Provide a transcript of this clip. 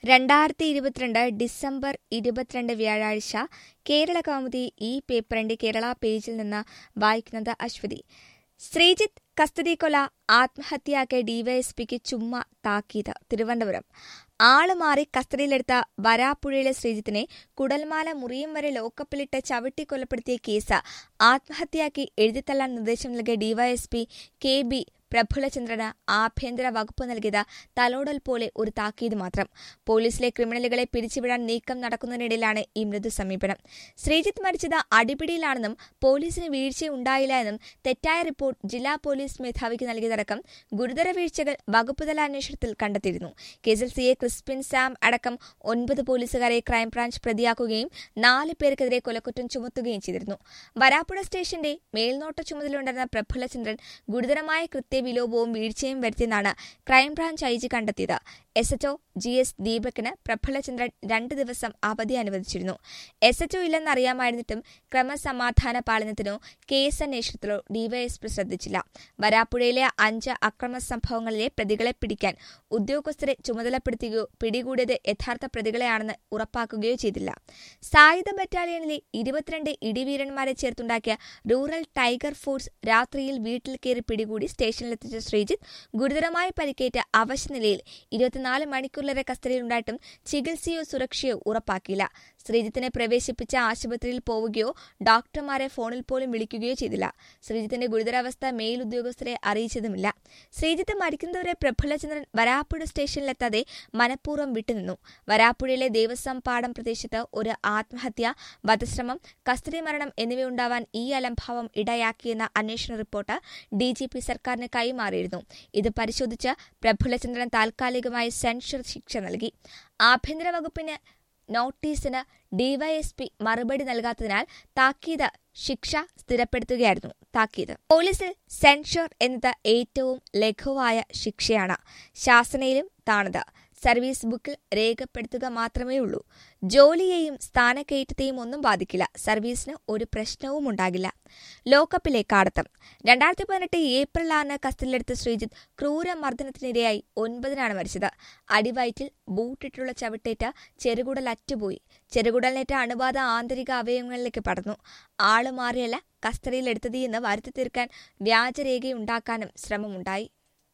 രണ്ടായിരത്തി ഇരുപത്തിരണ്ട് ഡിസംബർ ഇരുപത്തിരണ്ട് വ്യാഴാഴ്ച കേരള കൗമുദി ഈ പേപ്പറിന്റെ കേരള പേജിൽ നിന്ന് വായിക്കുന്നത് അശ്വതി ശ്രീജിത്ത് കസ്റ്റഡി കൊല ആത്മഹത്യയാക്കിയ ഡിവൈഎസ്പിക്ക് ചുമ്മാ താക്കീത് തിരുവനന്തപുരം ആള് മാറി കസ്റ്റഡിയിലെടുത്ത വരാപ്പുഴയിലെ ശ്രീജിത്തിനെ കുടൽമാല മുറിയും വരെ ലോക്കപ്പിലിട്ട് ചവിട്ടി കൊലപ്പെടുത്തിയ കേസ് ആത്മഹത്യയാക്കി എഴുതിത്തള്ളാൻ നിർദ്ദേശം നൽകിയ ഡിവൈഎസ്പി കെ ബി പ്രഫുല്ലചന്ദ്രന് ആഭ്യന്തര വകുപ്പ് നൽകിയത് തലോടൽ പോലെ ഒരു താക്കീത് മാത്രം പോലീസിലെ ക്രിമിനലുകളെ പിരിച്ചുവിടാൻ നീക്കം നടക്കുന്നതിനിടയിലാണ് ഈ മൃദു സമീപനം ശ്രീജിത്ത് മരിച്ചത് അടിപിടിയിലാണെന്നും പോലീസിന് വീഴ്ചയുണ്ടായില്ല എന്നും തെറ്റായ റിപ്പോർട്ട് ജില്ലാ പോലീസ് മേധാവിക്ക് നൽകിയതടക്കം ഗുരുതര വീഴ്ചകൾ വകുപ്പുതല അന്വേഷണത്തിൽ കണ്ടെത്തിയിരുന്നു കേസിൽ സി എ ക്രിസ്പിൻ സാം അടക്കം ഒൻപത് പോലീസുകാരെ ക്രൈംബ്രാഞ്ച് പ്രതിയാക്കുകയും നാല് പേർക്കെതിരെ കൊലക്കുറ്റം ചുമത്തുകയും ചെയ്തിരുന്നു വരാപ്പുഴ സ്റ്റേഷന്റെ മേൽനോട്ട ചുമതലയുണ്ടായിരുന്ന പ്രഫുല്ലചന്ദ്രൻ ഗുരുതരമായ കൃത്യവിലോപവും വീഴ്ചയും വരുത്തിയെന്നാണ് ക്രൈംബ്രാഞ്ച് ഐ ജി കണ്ടെത്തിയത് എസ് എച്ച്ഒ ജി എസ് ദീപകിന് പ്രഫുല്ലചന്ദ്രൻ രണ്ട് ദിവസം അവധി അനുവദിച്ചിരുന്നു എസ് എച്ച്ഒ ഇല്ലെന്നറിയാമായിരുന്നിട്ടും ക്രമസമാധാന പാലനത്തിനോ കേസ് അന്വേഷണത്തിലോ ഡിവൈഎസ്പി ശ്രദ്ധിച്ചില്ല വരാപ്പുഴയിലെ അഞ്ച് അക്രമ സംഭവങ്ങളിലെ പ്രതികളെ പിടിക്കാൻ ഉദ്യോഗസ്ഥരെ ചുമതലപ്പെടുത്തുകയോ പിടികൂടിയത് യഥാർത്ഥ പ്രതികളെയാണെന്ന് ഉറപ്പാക്കുകയോ ചെയ്തില്ല സായുധ ബറ്റാലിയനിലെ ഇരുപത്തിരണ്ട് ഇടിവീരന്മാരെ ചേർത്തുണ്ടാക്കിയ റൂറൽ ടൈഗർ ഫോഴ്സ് രാത്രിയിൽ വീട്ടിൽ കയറി പിടികൂടി സ്റ്റേഷനിലെത്തിച്ച ശ്രീജിത്ത് ഗുരുതരമായി പരിക്കേറ്റ അവശനിലയിൽ ഇരുപത്തിനാല് മണിക്കൂറിലേറെ കസ്റ്റഡിയിലുണ്ടായിട്ടും ചികിത്സയോ സുരക്ഷയോ ഉറപ്പാക്കിയില്ല ശ്രീജിത്തിനെ പ്രവേശിപ്പിച്ച ആശുപത്രിയിൽ പോവുകയോ ഡോക്ടർമാരെ ഫോണിൽ പോലും വിളിക്കുകയോ ചെയ്തില്ല ശ്രീജിത്തിന്റെ ഗുരുതരാവസ്ഥ മേലുദ്യോഗസ്ഥരെ അറിയിച്ചതുമില്ല ശ്രീജിത്ത് മരിക്കുന്നവരെ പ്രഫുല്ലചന്ദ്രൻ വരാപ്പുഴ സ്റ്റേഷനിലെത്താതെ മനഃപൂർവ്വം വിട്ടുനിന്നു വരാപ്പുഴയിലെ ദേവസ്വം പാടം പ്രദേശത്ത് ഒരു ആത്മഹത്യ വധശ്രമം കസ്റ്റഡി മരണം എന്നിവയുണ്ടാവാൻ ഈ അലംഭാവം ഇടയാക്കിയെന്ന അന്വേഷണ റിപ്പോർട്ട് ഡിജിപി സർക്കാരിന് കൈമാറിയിരുന്നു ഇത് പരിശോധിച്ച് പ്രഫുല്ലചന്ദ്രൻ താൽക്കാലികമായി സെൻഷർ ശിക്ഷ നൽകി ആഭ്യന്തര വകുപ്പിന് നോട്ടീസിന് ഡിവൈഎസ്പി മറുപടി നൽകാത്തതിനാൽ താക്കീത് ശിക്ഷ സ്ഥിരപ്പെടുത്തുകയായിരുന്നു താക്കീത് പോലീസിൽ സെൻഷർ എന്നത് ഏറ്റവും ലഘുവായ ശിക്ഷയാണ് ശാസനയിലും താണത് സർവീസ് ബുക്കിൽ രേഖപ്പെടുത്തുക മാത്രമേ ഉള്ളൂ ജോലിയെയും സ്ഥാനക്കയറ്റത്തെയും ഒന്നും ബാധിക്കില്ല സർവീസിന് ഒരു പ്രശ്നവും ഉണ്ടാകില്ല ലോക്കപ്പിലെ കാടത്തം രണ്ടായിരത്തി പതിനെട്ട് ഏപ്രിൽ ആറിന് കസ്റ്റഡിയിലെടുത്ത ശ്രീജിത്ത് ക്രൂരമർദ്ദനത്തിനിരയായി ഒൻപതിനാണ് മരിച്ചത് അടിവയറ്റിൽ ബൂട്ടിട്ടുള്ള ചവിട്ടേറ്റ് ചെറുകുടൽ അറ്റുപോയി ചെറുകുടലിനേറ്റ അണുബാധ ആന്തരിക അവയവങ്ങളിലേക്ക് പടർന്നു ആള് മാറിയല്ല കസ്റ്റഡിയിലെടുത്തത് എന്ന് വരുത്തി തീർക്കാൻ വ്യാജരേഖയുണ്ടാക്കാനും ശ്രമമുണ്ടായി